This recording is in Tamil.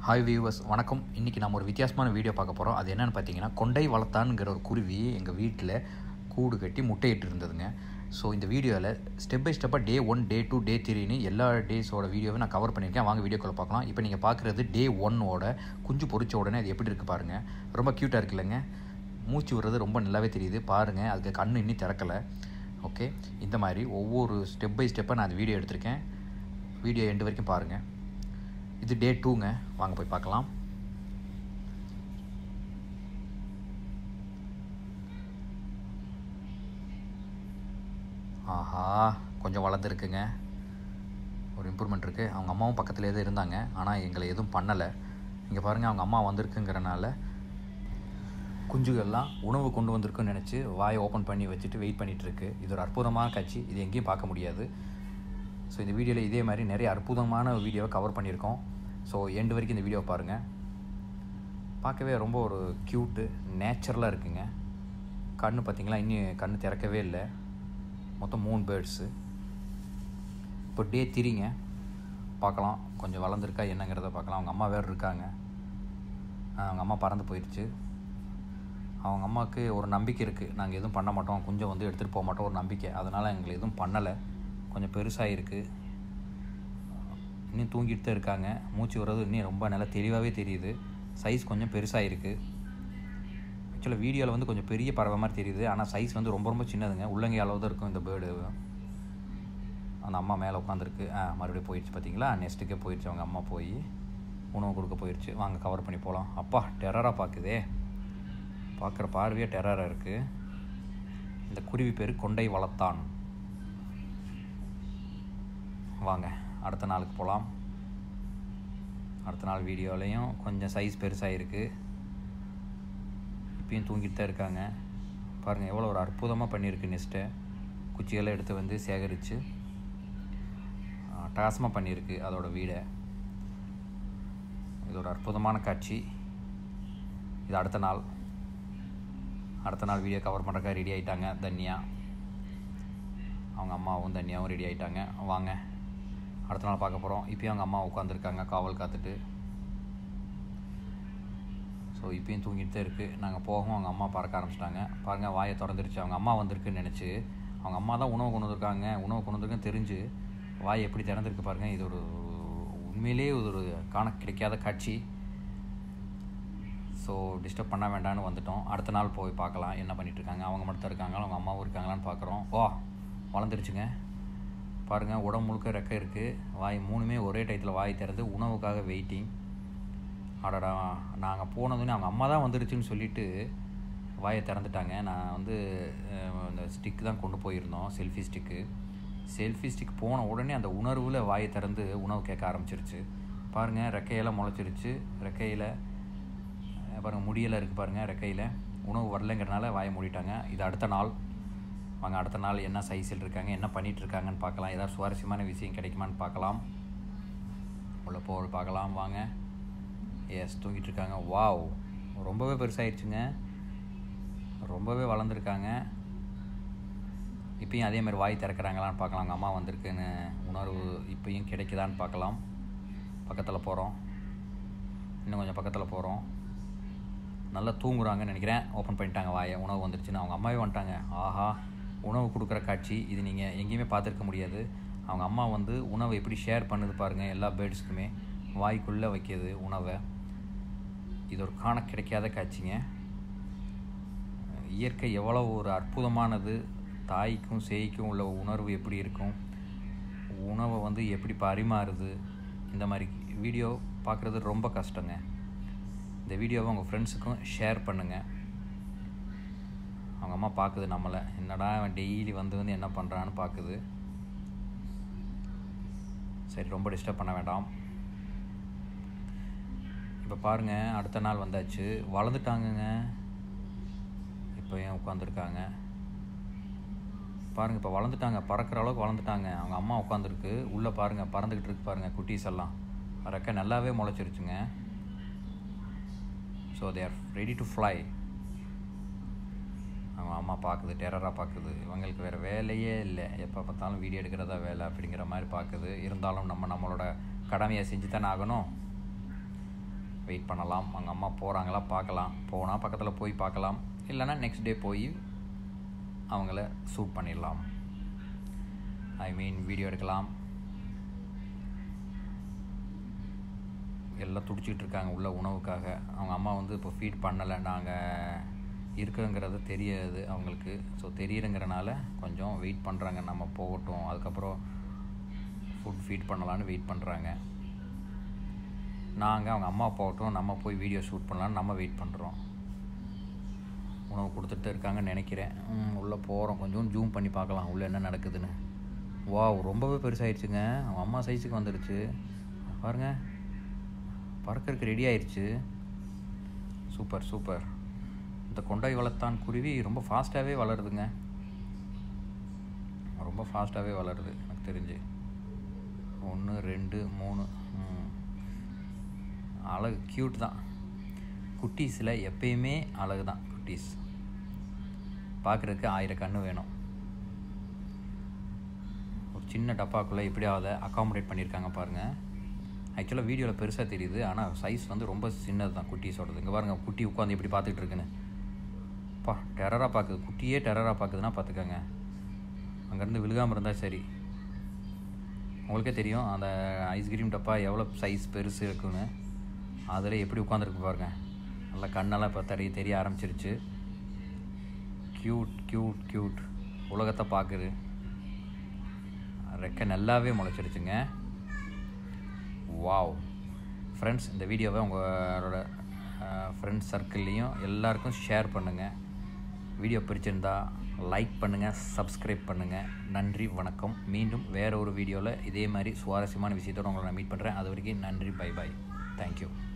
ஹாய் வியூவர்ஸ் வணக்கம் இன்றைக்கி நம்ம ஒரு வித்தியாசமான வீடியோ பார்க்க போகிறோம் அது என்னென்னு பார்த்தீங்கன்னா கொண்டை வளர்த்தான்ங்கிற ஒரு குருவி எங்கள் வீட்டில் கூடு கட்டி முட்டையிட்டு இருந்ததுங்க ஸோ இந்த வீடியோவில் ஸ்டெப் பை ஸ்டெப்பாக டே ஒன் டே டூ டே த்ரீன்னு எல்லா டேஸோட வீடியோவை நான் கவர் பண்ணியிருக்கேன் வாங்க வீடியோக்குள்ள பார்க்கலாம் இப்போ நீங்கள் பார்க்குறது டே ஒன்னோட குஞ்சு பொரிச்ச உடனே அது எப்படி இருக்குது பாருங்கள் ரொம்ப க்யூட்டாக இருக்குல்லங்க மூச்சு விடுறது ரொம்ப நல்லாவே தெரியுது பாருங்கள் அதுக்கு கண் இன்னும் திறக்கலை ஓகே இந்த மாதிரி ஒவ்வொரு ஸ்டெப் பை ஸ்டெப்பாக நான் அந்த வீடியோ எடுத்திருக்கேன் வீடியோ எண்டு வரைக்கும் பாருங்கள் இது டே டூங்க வாங்க போய் பார்க்கலாம் ஆஹா கொஞ்சம் வளர்ந்துருக்குங்க ஒரு இம்ப்ரூவ்மெண்ட் இருக்குது அவங்க அம்மாவும் பக்கத்துலேயே தான் இருந்தாங்க ஆனால் எங்களை எதுவும் பண்ணலை இங்கே பாருங்கள் அவங்க அம்மா வந்திருக்குங்கிறனால குஞ்சுகள்லாம் உணவு கொண்டு வந்திருக்குன்னு நினச்சி வாயை ஓப்பன் பண்ணி வச்சுட்டு வெயிட் பண்ணிகிட்டு இருக்கு இது ஒரு அற்புதமான காட்சி இது எங்கேயும் பார்க்க முடியாது ஸோ இந்த வீடியோவில் இதே மாதிரி நிறைய அற்புதமான வீடியோவை கவர் பண்ணியிருக்கோம் ஸோ எண்டு வரைக்கும் இந்த வீடியோவை பாருங்கள் பார்க்கவே ரொம்ப ஒரு க்யூட்டு நேச்சுரலாக இருக்குங்க கண்ணு பார்த்தீங்களா இன்னும் கண்ணு திறக்கவே இல்லை மொத்தம் மூணு பேர்ட்ஸு இப்போ டே திரிங்க பார்க்கலாம் கொஞ்சம் வளர்ந்துருக்கா என்னங்கிறத பார்க்கலாம் அவங்க அம்மா வேறு இருக்காங்க அவங்க அம்மா பறந்து போயிடுச்சு அவங்க அம்மாவுக்கு ஒரு நம்பிக்கை இருக்குது நாங்கள் எதுவும் பண்ண மாட்டோம் கொஞ்சம் வந்து எடுத்துகிட்டு போக மாட்டோம் ஒரு நம்பிக்கை அதனால் எங்களுக்கு எதுவும் பண்ணலை கொஞ்சம் பெருசாக இருக்குது இன்னும் தூங்கிட்டு தான் இருக்காங்க மூச்சு வர்றது இன்னும் ரொம்ப நல்லா தெளிவாகவே தெரியுது சைஸ் கொஞ்சம் பெருசாக இருக்குது ஆக்சுவலாக வீடியோவில் வந்து கொஞ்சம் பெரிய பறவை மாதிரி தெரியுது ஆனால் சைஸ் வந்து ரொம்ப ரொம்ப சின்னதுங்க உள்ளங்கை அளவு தான் இருக்கும் இந்த பேர்டு அந்த அம்மா மேலே உட்காந்துருக்கு ஆ மறுபடியும் போயிடுச்சு பார்த்தீங்களா நெக்ஸ்ட்டுக்கே போயிடுச்சு அவங்க அம்மா போய் உணவு கொடுக்க போயிடுச்சு வாங்க கவர் பண்ணி போகலாம் அப்பா டெரராக பார்க்குதே பார்க்குற பார்வையே டெரராக இருக்குது இந்த குருவி பேர் கொண்டை வளர்த்தான் வாங்க அடுத்த நாளுக்கு போகலாம் அடுத்த நாள் வீடியோலையும் கொஞ்சம் சைஸ் பெருசாக இருக்குது இப்பயும் தூங்கிட்டு தான் இருக்காங்க பாருங்கள் எவ்வளோ ஒரு அற்புதமாக பண்ணியிருக்கு நெஸ்ட்டை குச்சிகளை எடுத்து வந்து சேகரித்து அட்டகாசமாக பண்ணியிருக்கு அதோட வீடை இது ஒரு அற்புதமான காட்சி இது அடுத்த நாள் அடுத்த நாள் வீடியோ கவர் பண்ணுறக்கா ரெடி ஆகிட்டாங்க தன்யா அவங்க அம்மாவும் தன்யாவும் ரெடி ஆகிட்டாங்க வாங்க அடுத்த நாள் பார்க்க போகிறோம் இப்போயும் அவங்க அம்மா உட்காந்துருக்காங்க காவல் காத்துட்டு ஸோ இப்பயும் தூங்கிட்டு தான் இருக்குது நாங்கள் போகவும் அவங்க அம்மா பறக்க ஆரம்பிச்சிட்டாங்க பாருங்கள் வாயை திறந்துருச்சு அவங்க அம்மா வந்திருக்குன்னு நினச்சி அவங்க அம்மா தான் உணவு கொண்டு வந்திருக்காங்க உணவு கொண்டு வந்திருக்குன்னு தெரிஞ்சு வாய் எப்படி திறந்துருக்கு பாருங்கள் இது ஒரு உண்மையிலேயே ஒரு காண கிடைக்காத காட்சி ஸோ டிஸ்டர்ப் பண்ண வேண்டாம்னு வந்துட்டோம் அடுத்த நாள் போய் பார்க்கலாம் என்ன பண்ணிகிட்ருக்காங்க அவங்க மட்டும் தான் இருக்காங்களா அவங்க அம்மாவும் இருக்காங்களான்னு பார்க்குறோம் ஓ வளர்ந்துருச்சுங்க பாருங்கள் உடம்பு முழுக்க ரெக்கை இருக்குது வாய் மூணுமே ஒரே டயத்தில் வாய் திறந்து உணவுக்காக வெயிட்டிங் அடடா நாங்கள் போனதுன்னு அவங்க அம்மா தான் வந்துருச்சுன்னு சொல்லிவிட்டு வாயை திறந்துட்டாங்க நான் வந்து இந்த ஸ்டிக் தான் கொண்டு போயிருந்தோம் செல்ஃபி ஸ்டிக்கு செல்ஃபி ஸ்டிக் போன உடனே அந்த உணர்வில் வாயை திறந்து உணவு கேட்க ஆரம்பிச்சிருச்சு பாருங்கள் ரெக்கையெல்லாம் முளைச்சிருச்சு ரெக்கையில் பாருங்கள் முடியெல்லாம் இருக்குது பாருங்கள் ரெக்கையில் உணவு வரலைங்கிறனால வாயை மூடிட்டாங்க இது அடுத்த நாள் வாங்க அடுத்த நாள் என்ன சைஸில் இருக்காங்க என்ன பண்ணிகிட்டு இருக்காங்கன்னு பார்க்கலாம் ஏதாவது சுவாரஸ்யமான விஷயம் கிடைக்குமான்னு பார்க்கலாம் உள்ள போ பார்க்கலாம் வாங்க எஸ் தூங்கிட்டு இருக்காங்க வாவ் ரொம்பவே பெருசாகிடுச்சுங்க ரொம்பவே வளர்ந்துருக்காங்க இப்பயும் அதே மாதிரி வாய் திறக்கிறாங்களான்னு பார்க்கலாம் அவங்க அம்மா வந்திருக்குன்னு உணர்வு இப்பயும் கிடைக்குதான்னு பார்க்கலாம் பக்கத்தில் போகிறோம் இன்னும் கொஞ்சம் பக்கத்தில் போகிறோம் நல்லா தூங்குறாங்கன்னு நினைக்கிறேன் ஓப்பன் பண்ணிட்டாங்க வாயை உணவு வந்துருச்சுன்னு அவங்க அம்மாவே வந்துட்டாங்க ஆஹா உணவு கொடுக்குற காட்சி இது நீங்கள் எங்கேயுமே பார்த்துருக்க முடியாது அவங்க அம்மா வந்து உணவை எப்படி ஷேர் பண்ணுது பாருங்கள் எல்லா பேர்ட்ஸுக்குமே வாய்க்குள்ளே வைக்கிது உணவை இது ஒரு காண கிடைக்காத காட்சிங்க இயற்கை எவ்வளோ ஒரு அற்புதமானது தாய்க்கும் சேய்க்கும் உள்ள உணர்வு எப்படி இருக்கும் உணவை வந்து எப்படி பரிமாறுது இந்த மாதிரி வீடியோ பார்க்குறது ரொம்ப கஷ்டங்க இந்த வீடியோவை உங்கள் ஃப்ரெண்ட்ஸுக்கும் ஷேர் பண்ணுங்கள் அவங்க அம்மா பார்க்குது நம்மளை என்னடா அவன் டெய்லி வந்து வந்து என்ன பண்ணுறான்னு பார்க்குது சரி ரொம்ப டிஸ்டர்ப் பண்ண வேண்டாம் இப்போ பாருங்கள் அடுத்த நாள் வந்தாச்சு வளர்ந்துட்டாங்கங்க இப்போ ஏன் உட்காந்துருக்காங்க பாருங்கள் இப்போ வளர்ந்துட்டாங்க பறக்கிற அளவுக்கு வளர்ந்துட்டாங்க அவங்க அம்மா உட்காந்துருக்கு உள்ளே பாருங்கள் பறந்துக்கிட்டு இருக்கு பாருங்கள் குட்டீஸ் எல்லாம் ரெக்க நல்லாவே முளைச்சிருச்சுங்க so they're ready to fly அவங்க அம்மா பார்க்குது டெரராக பார்க்குது இவங்களுக்கு வேறு வேலையே இல்லை எப்போ பார்த்தாலும் வீடியோ எடுக்கிறதா வேலை அப்படிங்கிற மாதிரி பார்க்குது இருந்தாலும் நம்ம நம்மளோட கடமையை செஞ்சு தானே ஆகணும் வெயிட் பண்ணலாம் அவங்க அம்மா போகிறாங்களா பார்க்கலாம் போனால் பக்கத்தில் போய் பார்க்கலாம் இல்லைன்னா நெக்ஸ்ட் டே போய் அவங்கள ஷூட் பண்ணிடலாம் ஐ மீன் வீடியோ எடுக்கலாம் எல்லாம் துடிச்சிட்டு இருக்காங்க உள்ள உணவுக்காக அவங்க அம்மா வந்து இப்போ ஃபீட் பண்ணலை நாங்கள் இருக்குங்கிறது தெரியாது அவங்களுக்கு ஸோ தெரியுறங்கிறனால கொஞ்சம் வெயிட் பண்ணுறாங்க நம்ம போகட்டும் அதுக்கப்புறம் ஃபுட் ஃபீட் பண்ணலான்னு வெயிட் பண்ணுறாங்க நாங்கள் அவங்க அம்மா போகட்டும் நம்ம போய் வீடியோ ஷூட் பண்ணலான்னு நம்ம வெயிட் பண்ணுறோம் உணவு கொடுத்துட்டு இருக்காங்கன்னு நினைக்கிறேன் உள்ளே போகிறோம் கொஞ்சம் ஜூம் பண்ணி பார்க்கலாம் உள்ளே என்ன நடக்குதுன்னு வா ரொம்பவே பெருசாகிடுச்சுங்க அவன் அம்மா சைஸுக்கு வந்துடுச்சு பாருங்கள் பறக்கறதுக்கு ரெடி ஆயிடுச்சு சூப்பர் சூப்பர் இந்த கொண்டாய் வளர்த்தான் குருவி ரொம்ப ஃபாஸ்ட்டாகவே வளருதுங்க ரொம்ப ஃபாஸ்ட்டாகவே வளருது எனக்கு தெரிஞ்சு ஒன்று ரெண்டு மூணு அழகு க்யூட் தான் குட்டீஸில் எப்பயுமே அழகு தான் குட்டீஸ் பார்க்குறதுக்கு ஆயிரம் கண்ணு வேணும் ஒரு சின்ன டப்பாக்குள்ளே எப்படியாவது அக்காமடேட் பண்ணியிருக்காங்க பாருங்கள் ஆக்சுவலாக வீடியோவில் பெருசாக தெரியுது ஆனால் சைஸ் வந்து ரொம்ப சின்னது தான் குட்டீஸோடது இங்கே பாருங்கள் குட்டி உட்காந்து எப்படி பார்த்துக்கிட்டு இருக்குன்னு பா டெரராக பார்க்குது குட்டியே டெரராக பார்க்குதுன்னா பார்த்துக்கோங்க அங்கேருந்து விழுகாமல் இருந்தால் சரி உங்களுக்கே தெரியும் அந்த ஐஸ்கிரீம் டப்பா எவ்வளோ சைஸ் பெருசு இருக்குன்னு அதில் எப்படி உட்காந்துருக்கு பாருங்க நல்லா கண்ணெல்லாம் இப்போ தெரிய தெரிய ஆரம்பிச்சிருச்சு க்யூட் க்யூட் க்யூட் உலகத்தை பார்க்குது ரெக்க நல்லாவே முளைச்சிருச்சுங்க வாவ் ஃப்ரெண்ட்ஸ் இந்த வீடியோவை உங்களோட ஃப்ரெண்ட்ஸ் சர்க்கிள்லேயும் எல்லாருக்கும் ஷேர் பண்ணுங்கள் வீடியோ பிடிச்சிருந்தா லைக் பண்ணுங்கள் சப்ஸ்கிரைப் பண்ணுங்கள் நன்றி வணக்கம் மீண்டும் வேறு ஒரு வீடியோவில் இதே மாதிரி சுவாரஸ்யமான விஷயத்தோடு உங்களை நான் மீட் பண்ணுறேன் அது வரைக்கும் நன்றி பை பை தேங்க்யூ